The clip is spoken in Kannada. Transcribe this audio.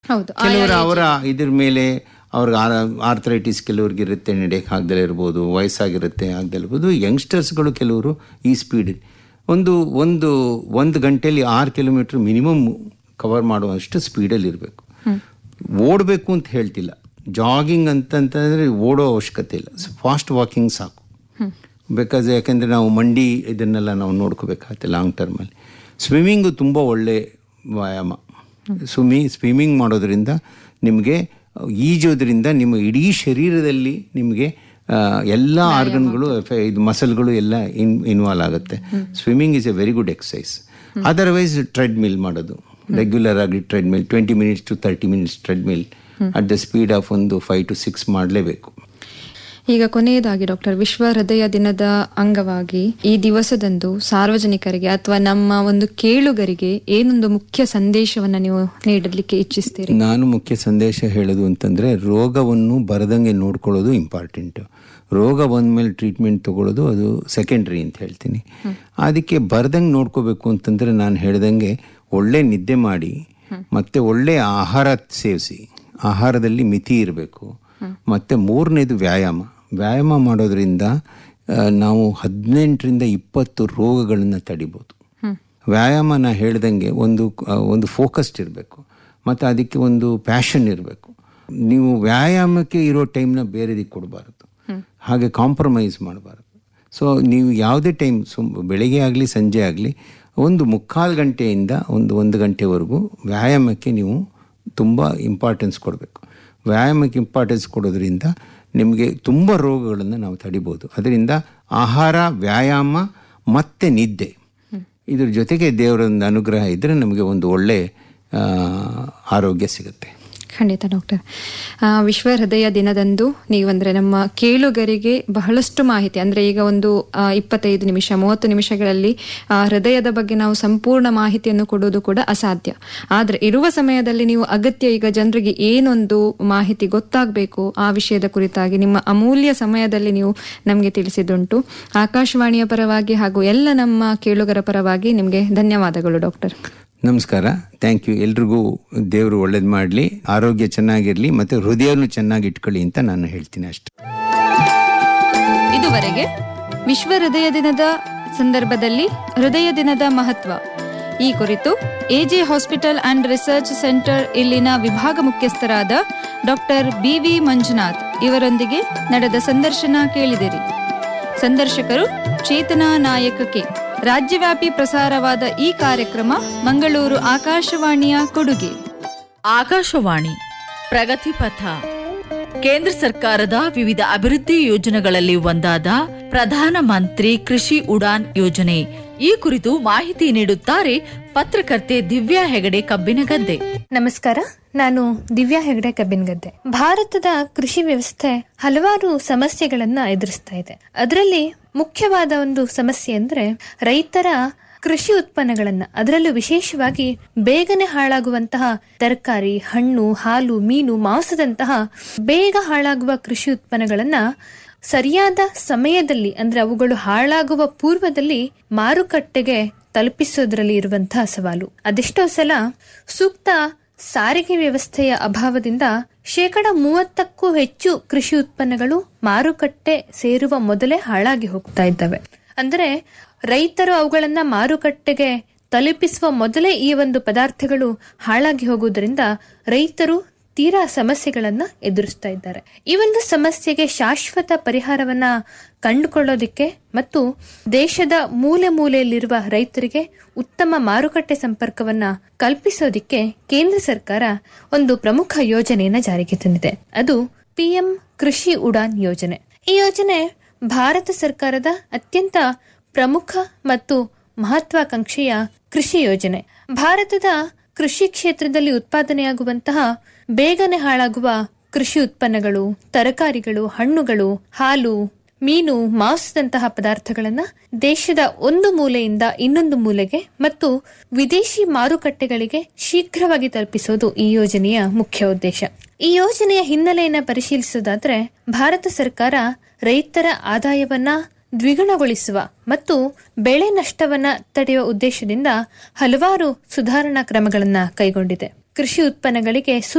ಹೌದು ಕೆಲವರು ಅವರ ಇದ್ರ ಮೇಲೆ ಅವ್ರಿಗೆ ಆರ್ಥರೈಟಿಸ್ ಕೆಲವ್ರಿಗೆ ಇರುತ್ತೆ ನಡೆಯಕ್ಕೆ ಆಗದಲ್ಲೇ ಇರ್ಬೋದು ವಯಸ್ಸಾಗಿರುತ್ತೆ ಆಗದಲ್ಲೇ ಇರ್ಬೋದು ಯಂಗ್ಸ್ಟರ್ಸ್ಗಳು ಕೆಲವರು ಈ ಸ್ಪೀಡ್ ಒಂದು ಒಂದು ಒಂದು ಗಂಟೆಯಲ್ಲಿ ಆರು ಕಿಲೋಮೀಟ್ರ್ ಮಿನಿಮಮ್ ಕವರ್ ಮಾಡುವಷ್ಟು ಸ್ಪೀಡಲ್ಲಿ ಇರಬೇಕು ಓಡಬೇಕು ಅಂತ ಹೇಳ್ತಿಲ್ಲ ಜಾಗಿಂಗ್ ಅಂತಂತಂದರೆ ಓಡೋ ಅವಶ್ಯಕತೆ ಇಲ್ಲ ಫಾಸ್ಟ್ ವಾಕಿಂಗ್ ಸಾಕು ಬಿಕಾಸ್ ಯಾಕೆಂದರೆ ನಾವು ಮಂಡಿ ಇದನ್ನೆಲ್ಲ ನಾವು ನೋಡ್ಕೋಬೇಕಾಗತ್ತೆ ಲಾಂಗ್ ಟರ್ಮಲ್ಲಿ ಸ್ವಿಮ್ಮಿಂಗು ತುಂಬ ಒಳ್ಳೆ ವ್ಯಾಯಾಮ ಸ್ವಿಮ್ಮಿ ಸ್ವಿಮ್ಮಿಂಗ್ ಮಾಡೋದ್ರಿಂದ ನಿಮಗೆ ಈಜೋದ್ರಿಂದ ನಿಮ್ಮ ಇಡೀ ಶರೀರದಲ್ಲಿ ನಿಮಗೆ ಎಲ್ಲ ಆರ್ಗನ್ಗಳು ಇದು ಮಸಲ್ಗಳು ಎಲ್ಲ ಇನ್ ಇನ್ವಾಲ್ವ್ ಆಗುತ್ತೆ swimming is a very good exercise otherwise treadmill ಮಾಡೋದು ರೆಗ್ಯುಲರ್ ಆಗಿ treadmill twenty minutes to thirty minutes treadmill at the speed of ಒಂದು ಫೈವ್ ಟು ಸಿಕ್ಸ್ ಮಾಡಲೇಬೇಕು ಈಗ ಕೊನೆಯದಾಗಿ ಡಾಕ್ಟರ್ ವಿಶ್ವ ಹೃದಯ ದಿನದ ಅಂಗವಾಗಿ ಈ ದಿವಸದಂದು ಸಾರ್ವಜನಿಕರಿಗೆ ಅಥವಾ ನಮ್ಮ ಒಂದು ಕೇಳುಗರಿಗೆ ಏನೊಂದು ಮುಖ್ಯ ಸಂದೇಶವನ್ನ ನೀವು ನೀಡಲಿಕ್ಕೆ ಇಚ್ಛಿಸ್ತೀರಿ ನಾನು ಮುಖ್ಯ ಸಂದೇಶ ಹೇಳೋದು ಅಂತಂದರೆ ರೋಗವನ್ನು ಬರದಂಗೆ ನೋಡ್ಕೊಳ್ಳೋದು ಇಂಪಾರ್ಟೆಂಟ್ ರೋಗ ಬಂದಮೇಲೆ ಟ್ರೀಟ್ಮೆಂಟ್ ತಗೊಳ್ಳೋದು ಅದು ಸೆಕೆಂಡ್ರಿ ಅಂತ ಹೇಳ್ತೀನಿ ಅದಕ್ಕೆ ಬರ್ದಂಗೆ ನೋಡ್ಕೋಬೇಕು ಅಂತಂದರೆ ನಾನು ಹೇಳ್ದಂಗೆ ಒಳ್ಳೆ ನಿದ್ದೆ ಮಾಡಿ ಮತ್ತೆ ಒಳ್ಳೆ ಆಹಾರ ಸೇವಿಸಿ ಆಹಾರದಲ್ಲಿ ಮಿತಿ ಇರಬೇಕು ಮತ್ತು ಮೂರನೇದು ವ್ಯಾಯಾಮ ವ್ಯಾಯಾಮ ಮಾಡೋದ್ರಿಂದ ನಾವು ಹದಿನೆಂಟರಿಂದ ಇಪ್ಪತ್ತು ರೋಗಗಳನ್ನು ತಡಿಬೋದು ವ್ಯಾಯಾಮನ ಹೇಳ್ದಂಗೆ ಒಂದು ಒಂದು ಫೋಕಸ್ಡ್ ಇರಬೇಕು ಮತ್ತು ಅದಕ್ಕೆ ಒಂದು ಪ್ಯಾಷನ್ ಇರಬೇಕು ನೀವು ವ್ಯಾಯಾಮಕ್ಕೆ ಇರೋ ಟೈಮ್ನ ಬೇರೆದಕ್ಕೆ ಕೊಡಬಾರ್ದು ಹಾಗೆ ಕಾಂಪ್ರಮೈಸ್ ಮಾಡಬಾರ್ದು ಸೊ ನೀವು ಯಾವುದೇ ಟೈಮ್ ಸುಮ್ ಬೆಳಗ್ಗೆ ಆಗಲಿ ಸಂಜೆ ಆಗಲಿ ಒಂದು ಮುಕ್ಕಾಲು ಗಂಟೆಯಿಂದ ಒಂದು ಒಂದು ಗಂಟೆವರೆಗೂ ವ್ಯಾಯಾಮಕ್ಕೆ ನೀವು ತುಂಬ ಇಂಪಾರ್ಟೆನ್ಸ್ ಕೊಡಬೇಕು ವ್ಯಾಯಾಮಕ್ಕೆ ಇಂಪಾರ್ಟೆನ್ಸ್ ಕೊಡೋದ್ರಿಂದ ನಿಮಗೆ ತುಂಬ ರೋಗಗಳನ್ನು ನಾವು ತಡಿಬೋದು ಅದರಿಂದ ಆಹಾರ ವ್ಯಾಯಾಮ ಮತ್ತು ನಿದ್ದೆ ಇದ್ರ ಜೊತೆಗೆ ದೇವರೊಂದು ಅನುಗ್ರಹ ಇದ್ದರೆ ನಮಗೆ ಒಂದು ಒಳ್ಳೆ ಆರೋಗ್ಯ ಸಿಗುತ್ತೆ ಖಂಡಿತ ಡಾಕ್ಟರ್ ವಿಶ್ವ ಹೃದಯ ದಿನದಂದು ನೀವಂದ್ರೆ ನಮ್ಮ ಕೇಳುಗರಿಗೆ ಬಹಳಷ್ಟು ಮಾಹಿತಿ ಅಂದ್ರೆ ಈಗ ಒಂದು ಇಪ್ಪತ್ತೈದು ನಿಮಿಷ ಮೂವತ್ತು ನಿಮಿಷಗಳಲ್ಲಿ ಹೃದಯದ ಬಗ್ಗೆ ನಾವು ಸಂಪೂರ್ಣ ಮಾಹಿತಿಯನ್ನು ಕೊಡುವುದು ಕೂಡ ಅಸಾಧ್ಯ ಆದ್ರೆ ಇರುವ ಸಮಯದಲ್ಲಿ ನೀವು ಅಗತ್ಯ ಈಗ ಜನರಿಗೆ ಏನೊಂದು ಮಾಹಿತಿ ಗೊತ್ತಾಗಬೇಕು ಆ ವಿಷಯದ ಕುರಿತಾಗಿ ನಿಮ್ಮ ಅಮೂಲ್ಯ ಸಮಯದಲ್ಲಿ ನೀವು ನಮಗೆ ತಿಳಿಸಿದುಂಟು ಆಕಾಶವಾಣಿಯ ಪರವಾಗಿ ಹಾಗೂ ಎಲ್ಲ ನಮ್ಮ ಕೇಳುಗರ ಪರವಾಗಿ ನಿಮಗೆ ಧನ್ಯವಾದಗಳು ಡಾಕ್ಟರ್ ನಮಸ್ಕಾರ ಥ್ಯಾಂಕ್ ಯು ಎಲ್ರಿಗೂ ದೇವರು ಒಳ್ಳೇದು ಮಾಡಲಿ ಆರೋಗ್ಯ ಚೆನ್ನಾಗಿರಲಿ ಮತ್ತು ಹೃದಯನೂ ಚೆನ್ನಾಗಿ ಇಟ್ಕೊಳ್ಳಿ ಅಂತ ನಾನು ಹೇಳ್ತೀನಿ ಅಷ್ಟೆ ಇದುವರೆಗೆ ವಿಶ್ವ ಹೃದಯ ದಿನದ ಸಂದರ್ಭದಲ್ಲಿ ಹೃದಯ ದಿನದ ಮಹತ್ವ ಈ ಕುರಿತು AJ hospital and research centre ಇಲ್ಲಿನ ವಿಭಾಗ ಮುಖ್ಯಸ್ಥರಾದ ಡಾಕ್ಟರ್ ಬಿವಿ ಮಂಜುನಾಥ್ ಇವರೊಂದಿಗೆ ನಡೆದ ಸಂದರ್ಶನ ಕೇಳಿದಿರಿ ಸಂದರ್ಶಕರು ಚೇತನಾ ನಾಯಕ ಕೆ ರಾಜ್ಯವ್ಯಾಪಿ ಪ್ರಸಾರವಾದ ಈ ಕಾರ್ಯಕ್ರಮ ಮಂಗಳೂರು ಆಕಾಶವಾಣಿಯ ಕೊಡುಗೆ ಆಕಾಶವಾಣಿ ಪ್ರಗತಿ ಪಥ ಕೇಂದ್ರ ಸರ್ಕಾರದ ವಿವಿಧ ಅಭಿವೃದ್ಧಿ ಯೋಜನೆಗಳಲ್ಲಿ ಒಂದಾದ ಪ್ರಧಾನ ಮಂತ್ರಿ ಕೃಷಿ ಉಡಾನ್ ಯೋಜನೆ ಈ ಕುರಿತು ಮಾಹಿತಿ ನೀಡುತ್ತಾರೆ ಪತ್ರಕರ್ತೆ ದಿವ್ಯಾ ಹೆಗಡೆ ಕಬ್ಬಿನಗದ್ದೆ ನಮಸ್ಕಾರ ನಾನು ದಿವ್ಯಾ ಹೆಗಡೆ ಕಬ್ಬಿನಗದ್ದೆ ಭಾರತದ ಕೃಷಿ ವ್ಯವಸ್ಥೆ ಹಲವಾರು ಸಮಸ್ಯೆಗಳನ್ನ ಎದುರಿಸ್ತಾ ಇದೆ ಅದರಲ್ಲಿ ಮುಖ್ಯವಾದ ಒಂದು ಸಮಸ್ಯೆ ಅಂದ್ರೆ ರೈತರ ಕೃಷಿ ಉತ್ಪನ್ನಗಳನ್ನ ಅದರಲ್ಲೂ ವಿಶೇಷವಾಗಿ ಬೇಗನೆ ಹಾಳಾಗುವಂತಹ ತರಕಾರಿ ಹಣ್ಣು ಹಾಲು ಮೀನು ಮಾಂಸದಂತಹ ಬೇಗ ಹಾಳಾಗುವ ಕೃಷಿ ಉತ್ಪನ್ನಗಳನ್ನ ಸರಿಯಾದ ಸಮಯದಲ್ಲಿ ಅಂದ್ರೆ ಅವುಗಳು ಹಾಳಾಗುವ ಪೂರ್ವದಲ್ಲಿ ಮಾರುಕಟ್ಟೆಗೆ ತಲುಪಿಸೋದ್ರಲ್ಲಿ ಇರುವಂತಹ ಸವಾಲು ಅದೆಷ್ಟೋ ಸಲ ಸೂಕ್ತ ಸಾರಿಗೆ ವ್ಯವಸ್ಥೆಯ ಅಭಾವದಿಂದ ಶೇಕಡ ಮೂವತ್ತಕ್ಕೂ ಹೆಚ್ಚು ಕೃಷಿ ಉತ್ಪನ್ನಗಳು ಮಾರುಕಟ್ಟೆ ಸೇರುವ ಮೊದಲೇ ಹಾಳಾಗಿ ಹೋಗ್ತಾ ಇದ್ದಾವೆ ಅಂದರೆ ರೈತರು ಅವುಗಳನ್ನ ಮಾರುಕಟ್ಟೆಗೆ ತಲುಪಿಸುವ ಮೊದಲೇ ಈ ಒಂದು ಪದಾರ್ಥಗಳು ಹಾಳಾಗಿ ಹೋಗುವುದರಿಂದ ರೈತರು ತೀರಾ ಸಮಸ್ಯೆಗಳನ್ನ ಎದುರಿಸ್ತಾ ಇದ್ದಾರೆ ಈ ಒಂದು ಸಮಸ್ಯೆಗೆ ಶಾಶ್ವತ ಪರಿಹಾರವನ್ನ ಕಂಡುಕೊಳ್ಳೋದಿಕ್ಕೆ ಮತ್ತು ದೇಶದ ಮೂಲೆ ಮೂಲೆಯಲ್ಲಿರುವ ರೈತರಿಗೆ ಉತ್ತಮ ಮಾರುಕಟ್ಟೆ ಸಂಪರ್ಕವನ್ನ ಕಲ್ಪಿಸೋದಿಕ್ಕೆ ಕೇಂದ್ರ ಸರ್ಕಾರ ಒಂದು ಪ್ರಮುಖ ಯೋಜನೆಯನ್ನ ಜಾರಿಗೆ ತಂದಿದೆ ಅದು ಪಿಎಂ ಕೃಷಿ ಉಡಾನ್ ಯೋಜನೆ ಈ ಯೋಜನೆ ಭಾರತ ಸರ್ಕಾರದ ಅತ್ಯಂತ ಪ್ರಮುಖ ಮತ್ತು ಮಹತ್ವಾಕಾಂಕ್ಷೆಯ ಕೃಷಿ ಯೋಜನೆ ಭಾರತದ ಕೃಷಿ ಕ್ಷೇತ್ರದಲ್ಲಿ ಉತ್ಪಾದನೆಯಾಗುವಂತಹ ಬೇಗನೆ ಹಾಳಾಗುವ ಕೃಷಿ ಉತ್ಪನ್ನಗಳು ತರಕಾರಿಗಳು ಹಣ್ಣುಗಳು ಹಾಲು ಮೀನು ಮಾಂಸದಂತಹ ಪದಾರ್ಥಗಳನ್ನ ದೇಶದ ಒಂದು ಮೂಲೆಯಿಂದ ಇನ್ನೊಂದು ಮೂಲೆಗೆ ಮತ್ತು ವಿದೇಶಿ ಮಾರುಕಟ್ಟೆಗಳಿಗೆ ಶೀಘ್ರವಾಗಿ ತಲುಪಿಸೋದು ಈ ಯೋಜನೆಯ ಮುಖ್ಯ ಉದ್ದೇಶ ಈ ಯೋಜನೆಯ ಹಿನ್ನೆಲೆಯನ್ನ ಪರಿಶೀಲಿಸೋದಾದ್ರೆ ಭಾರತ ಸರ್ಕಾರ ರೈತರ ಆದಾಯವನ್ನ ದ್ವಿಗುಣಗೊಳಿಸುವ ಮತ್ತು ಬೆಳೆ ನಷ್ಟವನ್ನ ತಡೆಯುವ ಉದ್ದೇಶದಿಂದ ಹಲವಾರು ಸುಧಾರಣಾ ಕ್ರಮಗಳನ್ನ ಕೈಗೊಂಡಿದೆ ಕೃಷಿ ಉತ್ಪನ್ನಗಳಿಗೆ